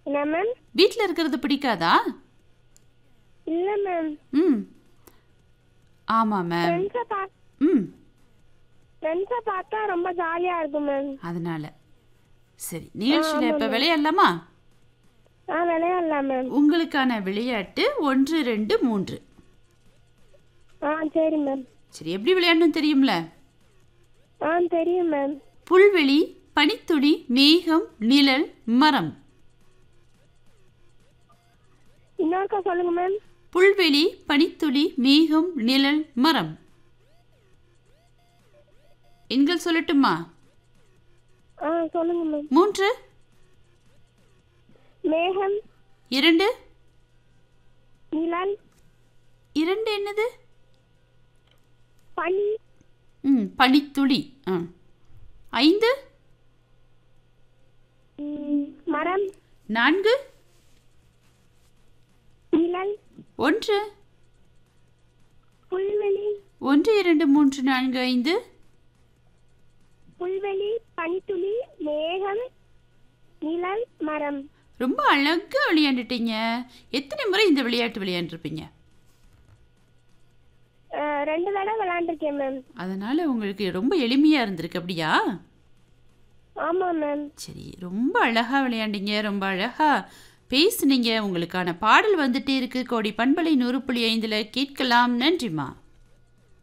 என்ன மேம் வீட்டில் இருக்கிறது பிடிக்காதா இல்லை மேம் ம் ஆமாம் மேம் ஃப்ரெண்ட்ஸை பா ம் ஃப்ரெண்ட்ஸை பார்த்தா ரொம்ப ஜாலியாக இருக்கும் மேம் அதனால சரி நிகழ்ச்சியில் இப்போ விளையாடலாமா ஆ விளையாடலாம் மேம் உங்களுக்கான விளையாட்டு ஒன்று ரெண்டு மூன்று ஆ சரி மேம் சரி எப்படி விளையாடணும் தெரியும்ல ஆ தெரியும் மேம் புல்வெளி பனித்துளி மேகம் நிழல் மரம் இன்னொருக்கா சொல்லுங்க மேம் புல்வெளி பனித்துளி மேகம் நிழல் மரம் எண்கள் சொல்லட்டுமா ஆ சொல்லுங்க மேம் மூன்று மேகம் இரண்டு நிழல் இரண்டு என்னது பனி ம் பனித்துளி ஆ ஐந்து ம், மரம் நான்கு நிழல் ஒன்று புல்வெளி ஒன்று இரண்டு மூன்று நான்கு ஐந்து புல்வெளி பனித்துளி மேகம் நிழல் மரம் ரொம்ப அழகா விளையாண்டுட்டீங்க எத்தனை முறை இந்த விளையாட்டு விளையாண்டுருப்பீங்க ஆ, ரெண்டு தடவை விளாண்டுருக்கேன் மேம் அதனால உங்களுக்கு ரொம்ப எளிமையா இருந்திருக்கு அப்படியா ஆமாம் மேம் சரி ரொம்ப அழகா விளையாண்டீங்க ரொம்ப அழகா பேசுனீங்க உங்களுக்கான பாடல் வந்துட்டே இருக்கு கோடி பண்பலை நூறு புள்ளி ஐந்துல கேட்கலாம் நன்றிம்மா